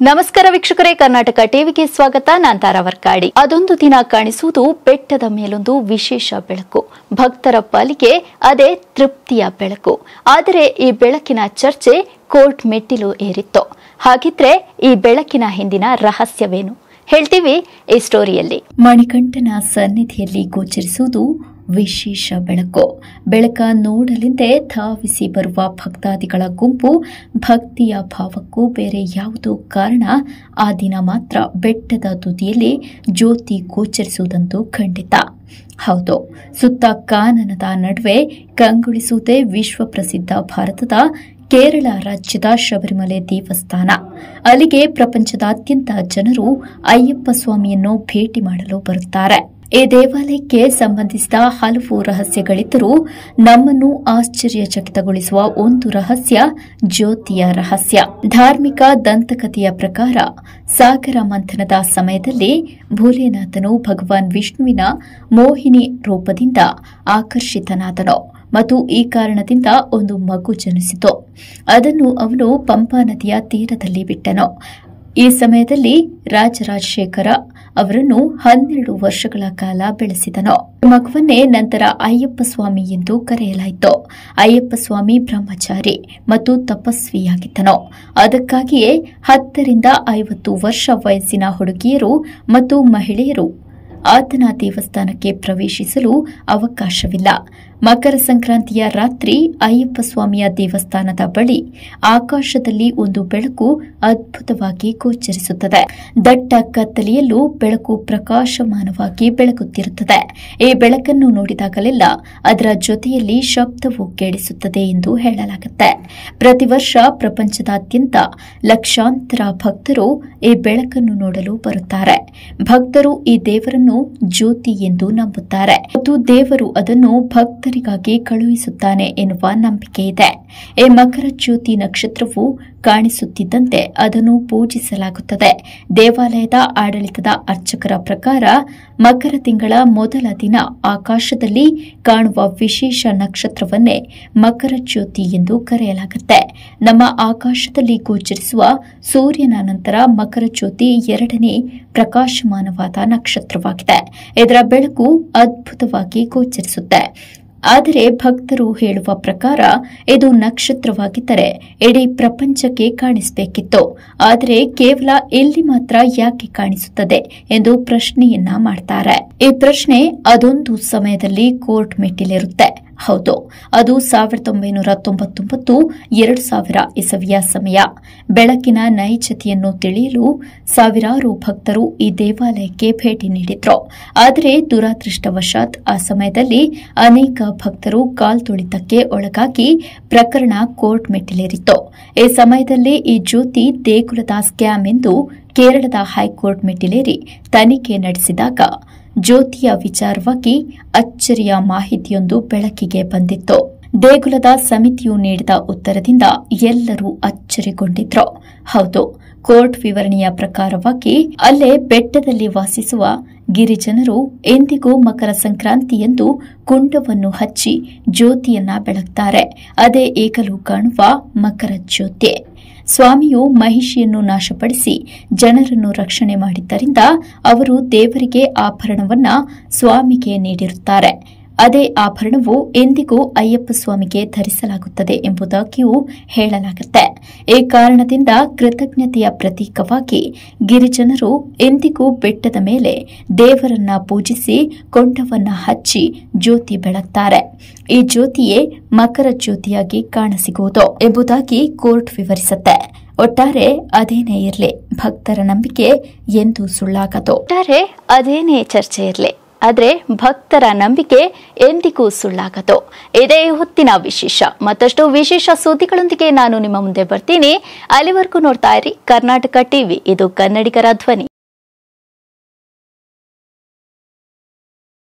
ನಮಸ್ಕಾರ ವೀಕ್ಷಕರೇ ಕರ್ನಾಟಕ ಟಿವಿಗೆ ಸ್ವಾಗತ ನಾನ್ ತಾರಾ ವರ್ಕಾಡಿ ಅದೊಂದು ದಿನ ಕಾಣಿಸುವುದು ಬೆಟ್ಟದ ಮೇಲೊಂದು ವಿಶೇಷ ಬೆಳಕು ಭಕ್ತರ ಪಾಲಿಗೆ ಅದೇ ತೃಪ್ತಿಯ ಬೆಳಕು ಆದರೆ ಈ ಬೆಳಕಿನ ಚರ್ಚೆ ಕೋರ್ಟ್ ಮೆಟ್ಟಿಲು ಏರಿತ್ತು ಹಾಗಿದ್ರೆ ಈ ಬೆಳಕಿನ ಹಿಂದಿನ ರಹಸ್ಯವೇನು ಹೇಳ್ತೀವಿ ಈ ಸ್ಟೋರಿಯಲ್ಲಿ ಮಣಿಕಂಠನ ಸನ್ನಿಧಿಯಲ್ಲಿ ಗೋಚರಿಸುವುದು ವಿಶೇಷ ಬೆಳಕು ಬೆಳಕ ನೋಡಲೆಂದೇ ಧಾವಿಸಿ ಬರುವ ಭಕ್ತಾದಿಗಳ ಗುಂಪು ಭಕ್ತಿಯ ಭಾವಕ್ಕೂ ಬೇರೆ ಯಾವುದೋ ಕಾರಣ ಆ ದಿನ ಮಾತ್ರ ಬೆಟ್ಟದ ತುದಿಯಲ್ಲಿ ಜ್ಯೋತಿ ಗೋಚರಿಸುವುದಂತೂ ಖಂಡಿತ ಹೌದು ಸುತ್ತ ಕಾನನದ ನಡುವೆ ಕಂಗೊಳಿಸುವುದೇ ವಿಶ್ವ ಪ್ರಸಿದ್ಧ ಭಾರತದ ಕೇರಳ ರಾಜ್ಯದ ಶಬರಿಮಲೆ ದೇವಸ್ಥಾನ ಅಲ್ಲಿಗೆ ಪ್ರಪಂಚದಾದ್ಯಂತ ಜನರು ಅಯ್ಯಪ್ಪ ಸ್ವಾಮಿಯನ್ನು ಭೇಟಿ ಮಾಡಲು ಬರುತ್ತಾರೆ ಈ ದೇವಾಲಯಕ್ಕೆ ಸಂಬಂಧಿಸಿದ ಹಲವು ರಹಸ್ಯಗಳಿದ್ದರೂ ನಮ್ಮನ್ನು ಆಶ್ಚರ್ಯಚಕಿತಗೊಳಿಸುವ ಒಂದು ರಹಸ್ಯ ಜ್ಯೋತಿಯ ರಹಸ್ಯ ಧಾರ್ಮಿಕ ದಂತಕಥೆಯ ಪ್ರಕಾರ ಸಾಗರ ಮಂಥನದ ಸಮಯದಲ್ಲಿ ಭೋಲೆನಾಥನು ಭಗವಾನ್ ವಿಷ್ಣುವಿನ ಮೋಹಿನಿ ರೂಪದಿಂದ ಆಕರ್ಷಿತನಾದನು ಮತ್ತು ಈ ಕಾರಣದಿಂದ ಒಂದು ಮಗು ಜನಿಸಿತು ಅದನ್ನು ಅವನು ಪಂಪಾ ನದಿಯ ತೀರದಲ್ಲಿ ಬಿಟ್ಟನು ಈ ಸಮಯದಲ್ಲಿ ರಾಜರಾಜಶೇಖರ ಅವರನ್ನು ಹನ್ನೆರಡು ವರ್ಷಗಳ ಕಾಲ ಬೆಳೆಸಿದನು ಮಗುವನ್ನೇ ನಂತರ ಅಯ್ಯಪ್ಪ ಸ್ವಾಮಿ ಎಂದು ಕರೆಯಲಾಯಿತು ಅಯ್ಯಪ್ಪ ಸ್ವಾಮಿ ಬ್ರಹ್ಮಚಾರಿ ಮತ್ತು ತಪಸ್ವಿಯಾಗಿದ್ದನು ಅದಕ್ಕಾಗಿಯೇ ಹತ್ತರಿಂದ ಐವತ್ತು ವರ್ಷ ವಯಸ್ಸಿನ ಹುಡುಗಿಯರು ಮತ್ತು ಮಹಿಳೆಯರು ಆತನ ದೇವಸ್ಥಾನಕ್ಕೆ ಪ್ರವೇಶಿಸಲು ಅವಕಾಶವಿಲ್ಲ ಮಕರ ಸಂಕ್ರಾಂತಿಯ ರಾತ್ರಿ ಅಯ್ಯಪ್ಪ ಸ್ವಾಮಿಯ ದೇವಸ್ಥಾನದ ಬಳಿ ಆಕಾಶದಲ್ಲಿ ಒಂದು ಬೆಳಕು ಅದ್ಭುತವಾಗಿ ಗೋಚರಿಸುತ್ತದೆ ದಟ್ಟ ಕತ್ತಲೆಯಲ್ಲೂ ಬೆಳಕು ಪ್ರಕಾಶಮಾನವಾಗಿ ಬೆಳಗುತ್ತಿರುತ್ತದೆ ಈ ಬೆಳಕನ್ನು ನೋಡಿದಾಗಲೆಲ್ಲ ಅದರ ಜೊತೆಯಲ್ಲಿ ಶಬ್ದವು ಕೇಳಿಸುತ್ತದೆ ಎಂದು ಹೇಳಲಾಗುತ್ತೆ ಪ್ರತಿ ವರ್ಷ ಪ್ರಪಂಚದಾದ್ಯಂತ ಲಕ್ಷಾಂತರ ಭಕ್ತರು ಈ ಬೆಳಕನ್ನು ನೋಡಲು ಬರುತ್ತಾರೆ ಭಕ್ತರು ಈ ದೇವರನ್ನು ಜ್ಯೋತಿ ಎಂದು ನಂಬುತ್ತಾರೆ ಮತ್ತು ದೇವರು ಅದನ್ನು ಭಕ್ತರಿಗಾಗಿ ಕಳುಹಿಸುತ್ತಾನೆ ಎನ್ನುವ ನಂಬಿಕೆ ಇದೆ ಈ ಮಕರ ಜ್ಯೋತಿ ನಕ್ಷತ್ರವು ಕಾಣಿಸುತ್ತಿದ್ದಂತೆ ಅದನ್ನು ಪೂಜಿಸಲಾಗುತ್ತದೆ ದೇವಾಲಯದ ಆಡಳಿತದ ಅರ್ಚಕರ ಪ್ರಕಾರ ಮಕರ ತಿಂಗಳ ಮೊದಲ ದಿನ ಆಕಾಶದಲ್ಲಿ ಕಾಣುವ ವಿಶೇಷ ನಕ್ಷತ್ರವನ್ನೇ ಮಕರ ಜ್ಯೋತಿ ಎಂದು ಕರೆಯಲಾಗುತ್ತೆ ನಮ್ಮ ಆಕಾಶದಲ್ಲಿ ಗೋಚರಿಸುವ ಸೂರ್ಯನ ನಂತರ ಮಕರ ಜ್ಯೋತಿ ಎರಡನೇ ಪ್ರಕಾಶಮಾನವಾದ ನಕ್ಷತ್ರವಾಗಿದೆ ಇದರ ಬೆಳಕು ಅದ್ಭುತವಾಗಿ ಗೋಚರಿಸುತ್ತೆ ಆದರೆ ಭಕ್ತರು ಹೇಳುವ ಪ್ರಕಾರ ಇದು ನಕ್ಷತ್ರವಾಗಿದ್ದರೆ ಇಡೀ ಪ್ರಪಂಚಕ್ಕೆ ಕಾಣಿಸಬೇಕಿತ್ತು ಆದರೆ ಕೇವಲ ಇಲ್ಲಿ ಮಾತ್ರ ಯಾಕೆ ಕಾಣಿಸುತ್ತದೆ ಎಂದು ಪ್ರಶ್ನೆಯನ್ನ ಮಾಡ್ತಾರೆ ಈ ಪ್ರಶ್ನೆ ಅದೊಂದು ಸಮಯದಲ್ಲಿ ಕೋರ್ಟ್ ಮೆಟ್ಟಿಲಿರುತ್ತೆ ಹೌದು ಅದು ಸಾವಿರದ ಒಂಬೈನೂರ ತೊಂಬತ್ತೊಂಬತ್ತು ಎರಡು ಸಾವಿರ ಇಸವಿಯ ಸಮಯ ಬೆಳಕಿನ ನೈಜತೆಯನ್ನು ತಿಳಿಯಲು ಸಾವಿರಾರು ಭಕ್ತರು ಈ ದೇವಾಲಯಕ್ಕೆ ಭೇಟಿ ನೀಡಿದ್ರು ಆದರೆ ದುರಾದೃಷ್ಟವಶಾತ್ ಆ ಸಮಯದಲ್ಲಿ ಅನೇಕ ಭಕ್ತರು ಕಾಲ್ತುಳಿತಕ್ಕೆ ಒಳಗಾಗಿ ಪ್ರಕರಣ ಕೋರ್ಟ್ ಮೆಟ್ಟಿಲೇರಿತ್ತು ಈ ಸಮಯದಲ್ಲಿ ಈ ಜ್ಯೋತಿ ದೇಗುಲದ ಸ್ಕ್ಯಾಮ್ ಎಂದು ಕೇರಳದ ಹೈಕೋರ್ಟ್ ಮೆಟ್ಟಿಲೇರಿ ತನಿಖೆ ನಡೆಸಿದಾಗ ಜ್ಯೋತಿಯ ವಿಚಾರವಾಗಿ ಅಚ್ಚರಿಯ ಮಾಹಿತಿಯೊಂದು ಬೆಳಕಿಗೆ ಬಂದಿತ್ತು ದೇಗುಲದ ಸಮಿತಿಯು ನೀಡಿದ ಉತ್ತರದಿಂದ ಎಲ್ಲರೂ ಅಚ್ಚರಿಗೊಂಡಿದ್ರು ಹೌದು ಕೋರ್ಟ್ ವಿವರಣೆಯ ಪ್ರಕಾರವಾಗಿ ಅಲ್ಲೇ ಬೆಟ್ಟದಲ್ಲಿ ವಾಸಿಸುವ ಗಿರಿಜನರು ಎಂದಿಗೂ ಮಕರ ಸಂಕ್ರಾಂತಿಯಂದು ಕುಂಡವನ್ನು ಹಚ್ಚಿ ಜ್ಯೋತಿಯನ್ನ ಬೆಳಗ್ತಾರೆ ಅದೇ ಈಗಲೂ ಕಾಣುವ ಮಕರ ಜ್ಯೋತಿ ಸ್ವಾಮಿಯು ಮಹಿಷಿಯನ್ನು ನಾಶಪಡಿಸಿ ಜನರನ್ನು ರಕ್ಷಣೆ ಮಾಡಿದ್ದರಿಂದ ಅವರು ದೇವರಿಗೆ ಆಭರಣವನ್ನ ಸ್ವಾಮಿಗೆ ನೀಡಿರುತ್ತಾರೆ ಅದೇ ಆಭರಣವು ಎಂದಿಗೂ ಅಯ್ಯಪ್ಪ ಸ್ವಾಮಿಗೆ ಧರಿಸಲಾಗುತ್ತದೆ ಎಂಬುದಾಗಿಯೂ ಹೇಳಲಾಗುತ್ತೆ ಈ ಕಾರಣದಿಂದ ಕೃತಜ್ಞತೆಯ ಪ್ರತೀಕವಾಗಿ ಗಿರಿಜನರು ಎಂದಿಗೂ ಬೆಟ್ಟದ ಮೇಲೆ ದೇವರನ್ನ ಪೂಜಿಸಿ ಕೊಂಡವನ್ನ ಹಚ್ಚಿ ಜ್ಯೋತಿ ಬೆಳಗ್ತಾರೆ ಈ ಜ್ಯೋತಿಯೇ ಮಕರ ಜ್ಯೋತಿಯಾಗಿ ಕಾಣಸಿಗುವುದು ಎಂಬುದಾಗಿ ಕೋರ್ಟ್ ವಿವರಿಸುತ್ತೆ ಒಟ್ಟಾರೆ ಅದೇನೇ ಇರಲಿ ಭಕ್ತರ ನಂಬಿಕೆ ಎಂದು ಸುಳ್ಳಾಗದು ಒಟ್ಟಾರೆ ಅದೇನೇ ಚರ್ಚೆ ಇರಲಿ ಆದ್ರೆ ಭಕ್ತರ ನಂಬಿಕೆ ಎಂದಿಗೂ ಸುಳ್ಳಾಗದು ಇದೇ ಹೊತ್ತಿನ ವಿಶೇಷ ಮತ್ತಷ್ಟು ವಿಶೇಷ ಸುದ್ದಿಗಳೊಂದಿಗೆ ನಾನು ನಿಮ್ಮ ಮುಂದೆ ಬರ್ತೀನಿ ಅಲ್ಲಿವರೆಗೂ ನೋಡ್ತಾ ಇರಿ ಕರ್ನಾಟಕ ಟಿವಿ ಇದು ಕನ್ನಡಿಗರ ಧ್ವನಿ